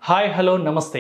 Hi hello నమస్తే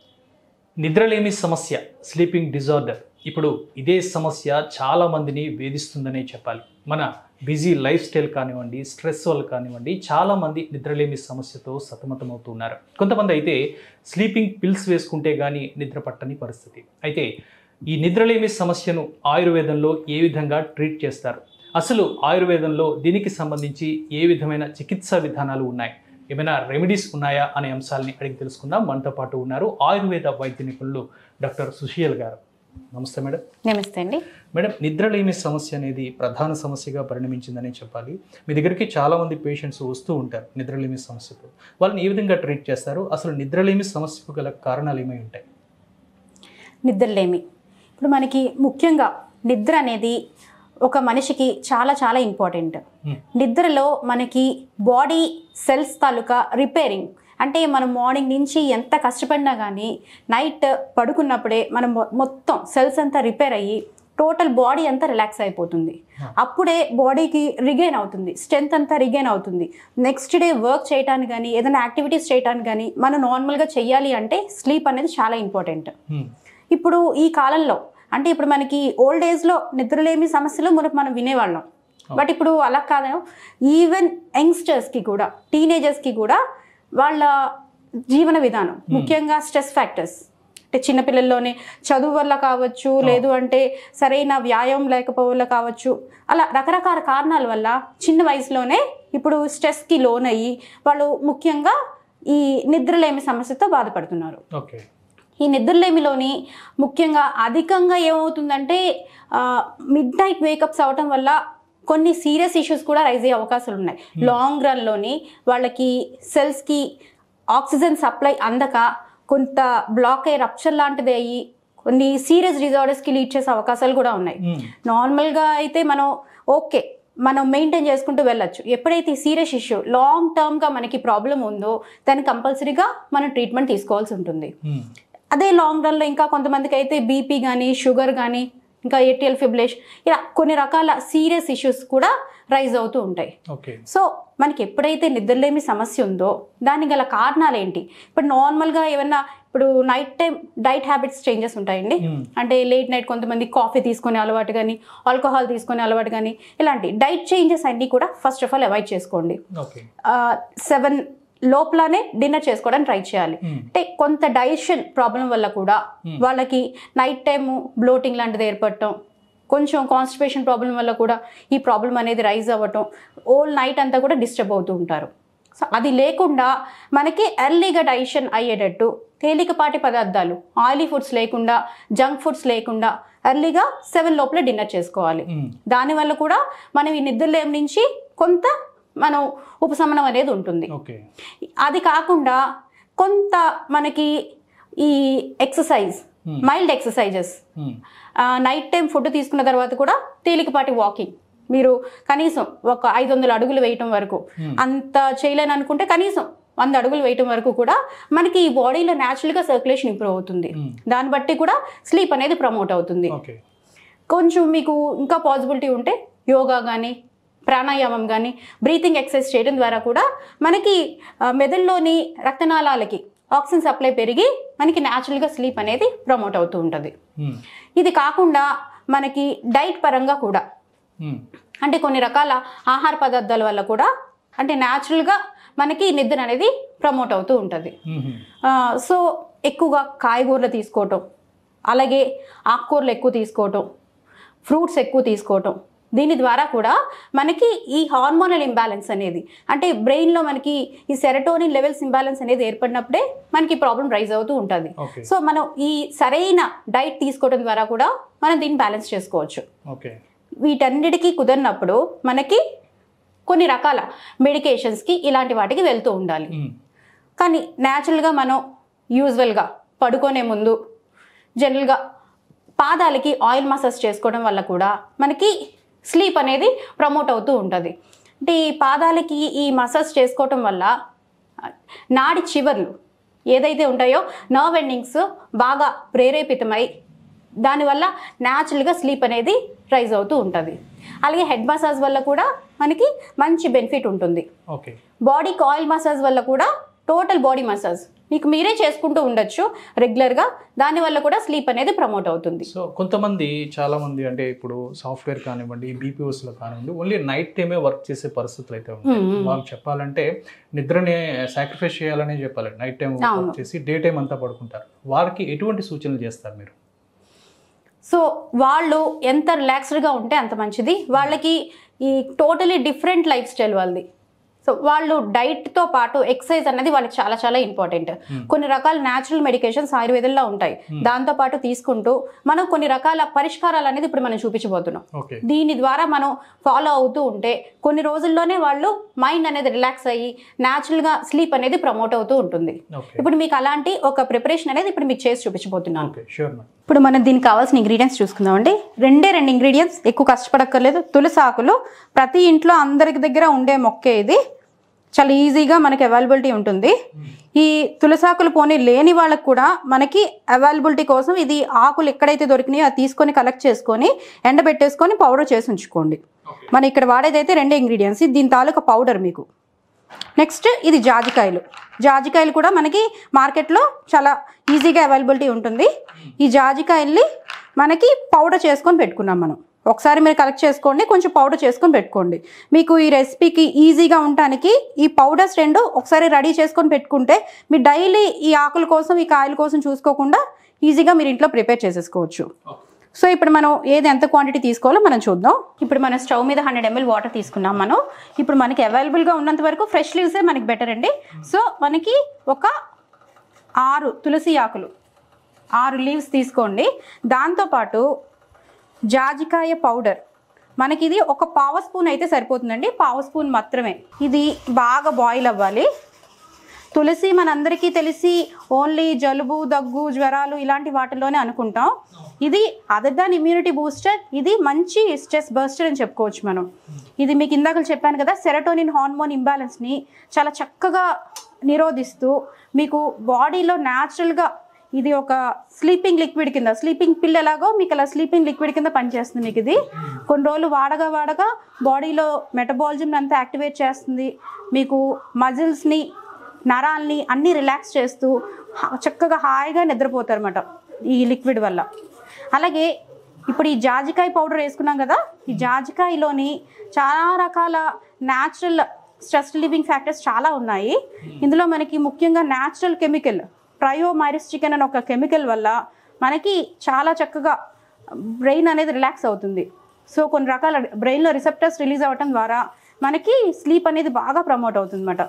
నిద్రలేమి సమస్య స్లీపింగ్ డిజార్డర్ ఇప్పుడు ఇదే సమస్య చాలా మందిని వేధిస్తుందనే చెప్పాలి మన బిజీ లైఫ్ స్టైల్ కానివ్వండి స్ట్రెస్ వల్ల కానివ్వండి చాలామంది నిద్రలేమి సమస్యతో సతమతమవుతున్నారు కొంతమంది అయితే స్లీపింగ్ పిల్స్ వేసుకుంటే కానీ నిద్ర పట్టని పరిస్థితి అయితే ఈ నిద్రలేమి సమస్యను ఆయుర్వేదంలో ఏ విధంగా ట్రీట్ చేస్తారు అసలు ఆయుర్వేదంలో దీనికి సంబంధించి ఏ విధమైన చికిత్సా విధానాలు ఉన్నాయి ఏమైనా రెమెడీస్ ఉన్నాయా అనే అంశాలని అడిగి తెలుసుకుందాం మనతో పాటు ఉన్నారు ఆయుర్వేద వైద్య నిపుణులు డాక్టర్ సుశీల్ గారు నమస్తే మేడం నమస్తే అండి మేడం నిద్రలేమి సమస్య అనేది ప్రధాన సమస్యగా పరిణమించిందని చెప్పాలి మీ దగ్గరికి చాలామంది పేషెంట్స్ వస్తూ ఉంటారు నిద్రలేమి సమస్యతో వాళ్ళని ఏ విధంగా ట్రీట్ చేస్తారు అసలు నిద్రలేమి సమస్యకు గల కారణాలు ఏమై ఉంటాయి నిద్రలేమి ఇప్పుడు మనకి ముఖ్యంగా నిద్ర అనేది ఒక మనిషికి చాలా చాలా ఇంపార్టెంట్ Hmm. నిద్రలో మనకి బాడీ సెల్స్ తాలూకా రిపేరింగ్ అంటే మనం మార్నింగ్ నుంచి ఎంత కష్టపడినా కానీ నైట్ పడుకున్నప్పుడే మనం మొ- మొత్తం సెల్స్ అంతా రిపేర్ అయ్యి టోటల్ బాడీ అంతా రిలాక్స్ అయిపోతుంది Hmm. అప్పుడే బాడీకి రిగైన్ అవుతుంది స్ట్రెంత్ అంతా రిగైన్ అవుతుంది నెక్స్ట్ డే వర్క్ చేయడానికి కానీ ఏదైనా యాక్టివిటీస్ చేయడానికి కానీ మనం నార్మల్గా చెయ్యాలి అంటే స్లీప్ అనేది చాలా ఇంపార్టెంట్ హ్మ్. ఇప్పుడు ఈ కాలంలో అంటే ఇప్పుడు మనకి ఓల్డ్ ఏజ్లో నిద్రలేమి సమస్యలు మనకు మనం వినేవాళ్ళం బట్ ఇప్పుడు అలా కాదు ఈవెన్ యంగ్స్టర్స్కి కూడా టీనేజర్స్కి కూడా వాళ్ళ జీవన విధానం ముఖ్యంగా స్ట్రెస్ ఫ్యాక్టర్స్ అంటే చిన్నపిల్లల్లోనే చదువు వల్ల కావచ్చు లేదు అంటే సరైన వ్యాయామం లేకపోవడం వల్ల కావచ్చు అలా రకరకాల కారణాల వల్ల చిన్న వయసులోనే ఇప్పుడు స్ట్రెస్కి లోనయ్యి వాళ్ళు ముఖ్యంగా ఈ నిద్రలేమి సమస్యతో బాధపడుతున్నారు ఓకే ఈ నిద్రలేమిలోని ముఖ్యంగా అధికంగా ఏమవుతుందంటే మిడ్ నైట్ వేకప్స్ అవటం వల్ల కొన్ని సీరియస్ ఇష్యూస్ కూడా రైజ్ అయ్యే అవకాశాలు ఉన్నాయి లాంగ్ రన్లోని వాళ్ళకి సెల్స్కి ఆక్సిజన్ సప్లై అందక కొంత బ్లాక్ అయ్యి రప్చర్ లాంటిది అయ్యి కొన్ని సీరియస్ డిజార్డర్స్కి లీడ్ చేసే అవకాశాలు కూడా ఉన్నాయి హ్మ్. నార్మల్గా అయితే మనం ఓకే మనం మెయింటైన్ చేసుకుంటూ వెళ్ళొచ్చు ఎప్పుడైతే ఈ సీరియస్ ఇష్యూ లాంగ్ టర్మ్గా మనకి ప్రాబ్లం ఉందో దాన్ని కంపల్సరీగా మనం ట్రీట్మెంట్ తీసుకోవాల్సి ఉంటుంది హ్మ్. అదే లాంగ్ రన్లో ఇంకా కొంతమందికి అయితే బీపీ కానీ షుగర్ కానీ ఇంకా ఏటీఎల్ ఫిబ్లేష్ ఇలా కొన్ని రకాల సీరియస్ ఇష్యూస్ కూడా రైజ్ అవుతూ ఉంటాయి ఓకే సో మనకి ఎప్పుడైతే నిద్రలేమి సమస్య ఉందో దానికి గల కారణాలు ఏంటి ఇప్పుడు నార్మల్గా ఏమన్నా ఇప్పుడు night time diet habits changes ఉంటాయండి హ్మ్. అంటే లేట్ నైట్ కొంతమంది కాఫీ తీసుకునే అలవాటు కానీ ఆల్కహాల్ తీసుకునే అలవాటు కానీ ఇలాంటి డైట్ చేంజెస్ అన్నీ కూడా ఫస్ట్ ఆఫ్ ఆల్ అవాయిడ్ చేసుకోండి ఓకే సెవెన్ లోపలనే డిన్నర్ చేసుకోవడానికి ట్రై చేయాలి హ్మ్. అంటే కొంత డైజెషన్ ప్రాబ్లం వల్ల కూడా Hmm. వాళ్ళకి నైట్ టైం బ్లోటింగ్ లాంటిది ఏర్పడటం కొంచెం కాన్స్టిపేషన్ ప్రాబ్లం వల్ల కూడా ఈ ప్రాబ్లం అనేది రైజ్ అవ్వటం ఓల్ నైట్ అంతా కూడా డిస్టర్బ్ అవుతూ ఉంటారు సో అది లేకుండా మనకి ఎర్లీగా డైజెషన్ అయ్యేటట్టు తేలికపాటి పదార్థాలు ఆయిలీ ఫుడ్స్ లేకుండా జంక్ ఫుడ్స్ లేకుండా ఎర్లీగా సెవెన్ లోపల డిన్నర్ చేసుకోవాలి హ్మ్. దానివల్ల కూడా మనం ఈ నిద్రలేం నుంచి కొంత మనం ఉపశమనం అనేది ఉంటుంది ఓకే అది కాకుండా కొంత మనకి ఈ ఎక్సర్సైజ్ Hmm. మైల్డ్ ఎక్సర్సైజెస్ హ్మ్. నైట్ టైం ఫుడ్ తీసుకున్న తర్వాత కూడా తేలికపాటి వాకింగ్ మీరు కనీసం ఒక ఐదు వందల అడుగులు వేయటం వరకు Hmm. అంత చేయలేని అనుకుంటే కనీసం వంద అడుగులు వేయటం వరకు కూడా మనకి ఈ బాడీలో న్యాచురల్గా సర్క్యులేషన్ ఇంప్రూవ్ అవుతుంది Hmm. దాన్ని బట్టి కూడా స్లీప్ అనేది ప్రమోట్ అవుతుంది ఓకే కొంచెం మీకు ఇంకా పాసిబిలిటీ ఉంటే యోగా కానీ ప్రాణాయామం కానీ బ్రీతింగ్ ఎక్సర్సైజ్ చేయడం ద్వారా కూడా మనకి ఆ, మెదడులోని రక్తనాళాలకి ఆక్సిజన్ సప్లై పెరిగి మనకి న్యాచురల్గా స్లీప్ అనేది ప్రమోట్ అవుతూ ఉంటుంది హ్మ్. ఇది కాకుండా మనకి డైట్ పరంగా కూడా హ్మ్. అంటే కొన్ని రకాల ఆహార పదార్థాల వల్ల కూడా అంటే న్యాచురల్గా మనకి నిద్ర అనేది ప్రమోట్ అవుతూ ఉంటుంది హ్మ్. ఆ, సో ఎక్కువగా కాయగూరలు తీసుకోవటం అలాగే ఆకుకూరలు ఎక్కువ తీసుకోవటం ఫ్రూట్స్ ఎక్కువ తీసుకోవటం దీని ద్వారా కూడా మనకి ఈ హార్మోనల్ ఇంబ్యాలెన్స్ అనేది అంటే బ్రెయిన్లో మనకి ఈ సెరటోనిన్ లెవెల్స్ ఇంబ్యాలెన్స్ అనేది ఏర్పడినప్పుడే మనకి ప్రాబ్లం రైజ్ అవుతూ ఉంటుంది ఓకే సో మనం ఈ సరైన డైట్ తీసుకోవడం ద్వారా కూడా మనం దీన్ని బ్యాలెన్స్ చేసుకోవచ్చు ఓకే వీటన్నిటికీ కుదిరినప్పుడు మనకి కొన్ని రకాల మెడికేషన్స్కి ఇలాంటి వాటికి వెళ్తూ ఉండాలి హ్మ్. కానీ న్యాచురల్గా మనం యూజువల్గా పడుకునే ముందు జనరల్గా పాదాలకి ఆయిల్ మసాజ్ చేసుకోవడం వల్ల కూడా మనకి స్లీప్ అనేది ప్రమోట్ అవుతూ ఉంటుంది అంటే ఈ పాదాలకి ఈ మసాజ్ చేసుకోవటం వల్ల నాడి చివర్లు ఏదైతే ఉంటాయో నర్వ్ ఎండింగ్స్ బాగా ప్రేరేపితమై దానివల్ల న్యాచురల్గా స్లీప్ అనేది రైజ్ అవుతూ ఉంటుంది అలాగే హెడ్ మసాజ్ వల్ల కూడా మనకి మంచి బెనిఫిట్ ఉంటుంది ఓకే బాడీకి ఆయిల్ మసాజ్ వల్ల కూడా టోటల్ బాడీ మసాజ్ మీకు మీరే చేసుకుంటూ ఉండొచ్చు రెగ్యులర్గా దానివల్ల కూడా స్లీప్ అనేది ప్రమోట్ అవుతుంది సో కొంతమంది చాలా మంది అంటే ఇప్పుడు సాఫ్ట్వేర్ కానివ్వండి BPOs లో కానివ్వండి ఓన్లీ నైట్ టైమే వర్క్ చేసే పరిస్థితులు అయితే ఉంటాయి మ్మ్. వాళ్ళు చెప్పాలంటే నిద్రని సాక్రిఫైస్ చేయాలనే చెప్పాలి నైట్ టైం వర్క్ అవును. చేసి డే టైం అంతా పడుకుంటారు వారికి ఎటువంటి సూచనలు చేస్తారు మీరు సో వాళ్ళు ఎంత రిలాక్స్డ్గా ఉంటే అంత మంచిది వాళ్ళకి ఈ టోటలీ డిఫరెంట్ లైఫ్ స్టైల్ వాళ్ళది సో వాళ్ళు డైట్తో పాటు ఎక్సర్సైజ్ అనేది వాళ్ళకి చాలా చాలా ఇంపార్టెంట్ Hmm. కొన్ని రకాల న్యాచురల్ మెడికేషన్స్ ఆయుర్వేదంలో ఉంటాయి దాంతో పాటు తీసుకుంటూ మనం కొన్ని రకాల పరిష్కారాలు అనేది ఇప్పుడు మనం చూపించబోతున్నాం ఓకే దీని ద్వారా మనం ఫాలో అవుతూ ఉంటే కొన్ని రోజుల్లోనే వాళ్ళు మైండ్ అనేది రిలాక్స్ అయ్యి న్యాచురల్గా స్లీప్ అనేది ప్రమోట్ అవుతూ ఉంటుంది ఓకే ఇప్పుడు మీకు అలాంటి ఒక ప్రిపరేషన్ అనేది ఇప్పుడు మీకు చేసి చూపించబోతున్నాను ఓకే షూర్ మ్యామ్ ఇప్పుడు మనం దీనికి కావాల్సిన ఇంగ్రీడియంట్స్ చూసుకుందామండి రెండే రెండు ఇంగ్రీడియంట్స్ ఎక్కువ కష్టపడక్కర్లేదు తులసి ఆకులు ప్రతి ఇంట్లో అందరికి దగ్గర ఉండే మొక్కే ఇది చాలా ఈజీగా మనకి అవైలబిలిటీ ఉంటుంది ఈ తులసాకులు పోనీ లేని వాళ్ళకి కూడా మనకి అవైలబిలిటీ కోసం ఇది ఆకులు ఎక్కడైతే దొరికినాయో అది తీసుకొని కలెక్ట్ చేసుకొని ఎండబెట్టేసుకొని పౌడర్ చేసి ఉంచుకోండి మనం ఇక్కడ వాడేదైతే రెండే ఇంగ్రీడియంట్స్ దీని తాలూకా పౌడర్ మీకు నెక్స్ట్ ఇది జాజికాయలు జాజికాయలు కూడా మనకి మార్కెట్లో చాలా ఈజీగా అవైలబిలిటీ ఉంటుంది ఈ జాజికాయల్ని మనకి పౌడర్ చేసుకొని పెట్టుకున్నాం మనం ఒకసారి మీరు కలెక్ట్ చేసుకోండి కొంచెం పౌడర్ చేసుకొని పెట్టుకోండి మీకు ఈ రెసిపీకి ఈజీగా ఉండటానికి ఈ పౌడర్స్ రెండు ఒకసారి రెడీ చేసుకొని పెట్టుకుంటే మీరు డైలీ ఈ ఆకుల కోసం ఈ కాయల కోసం చూసుకోకుండా ఈజీగా మీరు ఇంట్లో ప్రిపేర్ చేసేసుకోవచ్చు సో ఇప్పుడు మనం ఏది ఎంత క్వాంటిటీ తీసుకోవాలో మనం చూద్దాం ఇప్పుడు మనం స్టవ్ మీద హండ్రెడ్ ఎంఎల్ వాటర్ తీసుకున్నాం మనం ఇప్పుడు మనకి అవైలబుల్గా ఉన్నంత వరకు ఫ్రెష్ లీవ్సే మనకి బెటర్ అండి సో మనకి ఒక ఆరు తులసి ఆకులు ఆరు లీవ్స్ తీసుకోండి దాంతోపాటు జాజికాయ పౌడర్ మనకి ఇది ఒక పావు స్పూన్ అయితే సరిపోతుందండి పావు స్పూన్ మాత్రమే ఇది బాగా బాయిల్ అవ్వాలి తులసి మనందరికీ తెలిసి ఓన్లీ జలుబు దగ్గు జ్వరాలు ఇలాంటి వాటిలోనే అనుకుంటాం ఇది అదర్ దాన్ ఇమ్యూనిటీ బూస్టర్ ఇది మంచి స్ట్రెస్ బస్టర్ అని చెప్పుకోవచ్చు మనం ఇది మీకు ఇందాక చెప్పాను కదా సెరటోనిన్ హార్మోన్ ఇంబ్యాలెన్స్ని చాలా చక్కగా నిరోధిస్తూ మీకు బాడీలో న్యాచురల్గా ఇది ఒక స్లీపింగ్ లిక్విడ్ కింద స్లీపింగ్ పిల్ ఎలాగో మీకు అలా స్లీపింగ్ లిక్విడ్ కింద పనిచేస్తుంది మీకు ఇది కొన్ని రోజులు వాడగా వాడగా బాడీలో మెటబాలిజం అంతా యాక్టివేట్ చేస్తుంది మీకు మజిల్స్ని నరాల్ని అన్నీ రిలాక్స్ చేస్తూ హా- చక్కగా హాయిగా నిద్రపోతారు అనమాట ఈ లిక్విడ్ వల్ల అలాగే ఇప్పుడు ఈ జాజికాయ పౌడర్ వేసుకున్నాం కదా ఈ జాజికాయలోని చాలా రకాల న్యాచురల్ స్ట్రెస్ రిలీవింగ్ ఫ్యాక్టర్స్ చాలా ఉన్నాయి ఇందులో మనకి ముఖ్యంగా న్యాచురల్ కెమికల్ ట్రయోమైరిస్ చికెన్ అనే ఒక కెమికల్ వల్ల మనకి చాలా చక్కగా బ్రెయిన్ అనేది రిలాక్స్ అవుతుంది సో కొన్ని రకాల బ్రెయిన్లో రిసెప్టర్స్ రిలీజ్ అవ్వటం ద్వారా మనకి స్లీప్ అనేది బాగా ప్రమోట్ అవుతుంది అన్నమాట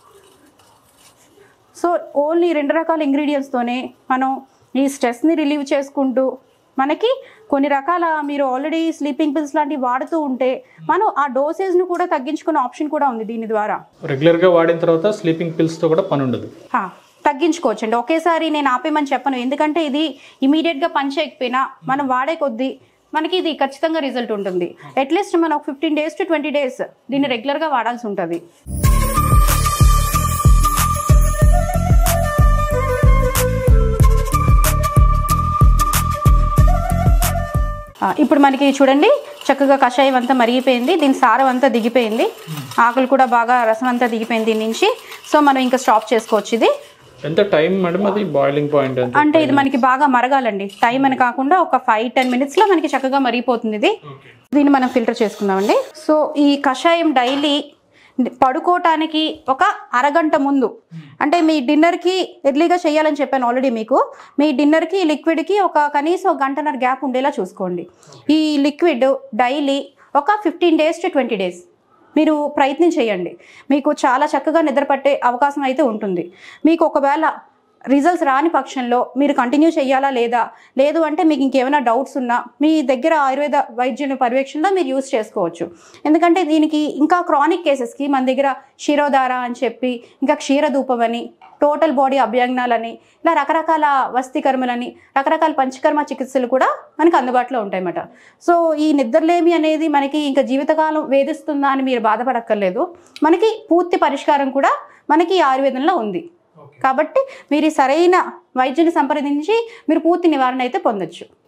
సో ఓన్లీ రెండు రకాల ఇంగ్రీడియంట్స్తోనే మనం ఈ స్ట్రెస్ని రిలీవ్ చేసుకుంటూ మనకి కొన్ని రకాల మీరు ఆల్రెడీ స్లీపింగ్ పిల్స్ లాంటివి వాడుతూ ఉంటే మనం ఆ డోసేజ్ను కూడా తగ్గించుకునే ఆప్షన్ కూడా ఉంది దీని ద్వారా రెగ్యులర్గా వాడిన తర్వాత స్లీపింగ్ పిల్స్తో కూడా పని ఉండదు ఆ, తగ్గించుకోవచ్చండి ఒకేసారి నేను ఆపేయమని చెప్పను ఎందుకంటే ఇది ఇమీడియట్గా పని చేయకపోయినా మనం వాడే కొద్దీ మనకి ఇది ఖచ్చితంగా రిజల్ట్ ఉంటుంది అట్లీస్ట్ మనం fifteen days to twenty days దీన్ని రెగ్యులర్గా వాడాల్సి ఉంటుంది ఆ, ఇప్పుడు మనకి చూడండి చక్కగా కషాయం అంతా మరిగిపోయింది దీని సారం అంతా దిగిపోయింది ఆకులు కూడా బాగా రసం అంతా దిగిపోయింది దీని నుంచి సో మనం ఇంకా స్టాప్ చేసుకోవచ్చు ఇది ఎంత టైం మేడం అది బాయిలింగ్ పాయింట్ ఎంత అంటే ఇది మనకి బాగా మరగాలండి టైం అని కాకుండా ఒక ఫైవ్ టెన్ మినిట్స్లో మనకి చక్కగా మరిగిపోతుంది ఇది దీన్ని మనం ఫిల్టర్ చేసుకుందామండి సో ఈ కషాయం డైలీ పడుకోవటానికి ఒక అరగంట ముందు అంటే మీ డిన్నర్కి ఎర్లీగా చేయాలని చెప్పాను ఆల్రెడీ మీకు మీ డిన్నర్కి ఈ లిక్విడ్కి ఒక కనీసం ఒక గంటన్నర గ్యాప్ ఉండేలా చూసుకోండి ఈ లిక్విడ్ డైలీ ఒక fifteen days to twenty days మీరు ప్రయత్నం చేయండి మీకు చాలా చక్కగా నిద్ర పట్టే అవకాశం అయితే ఉంటుంది మీకు ఒకవేళ రిజల్ట్స్ రాని పక్షంలో మీరు కంటిన్యూ చేయాలా లేదా లేదు అంటే మీకు ఇంకేమైనా డౌట్స్ ఉన్నా మీ దగ్గర ఆయుర్వేద వైద్యుని పర్యవేక్షణలో మీరు యూస్ చేసుకోవచ్చు ఎందుకంటే దీనికి ఇంకా క్రానిక్ కేసెస్కి మన దగ్గర క్షీరోధార అని చెప్పి ఇంకా క్షీరధూపం అని టోటల్ బాడీ అభ్యంగనాలని ఇలా రకరకాల వస్తీకర్మలని రకరకాల పంచకర్మ చికిత్సలు కూడా మనకి అందుబాటులో ఉంటాయన్నమాట సో ఈ నిద్రలేమి అనేది మనకి ఇంకా జీవితకాలం వేధిస్తుందా అని మీరు బాధపడక్కర్లేదు మనకి పూర్తి పరిష్కారం కూడా మనకి ఈ ఆయుర్వేదంలో ఉంది కాబట్టి మీరు ఈ సరైన వైద్యుని సంప్రదించి మీరు పూర్తి నివారణ అయితే పొందొచ్చు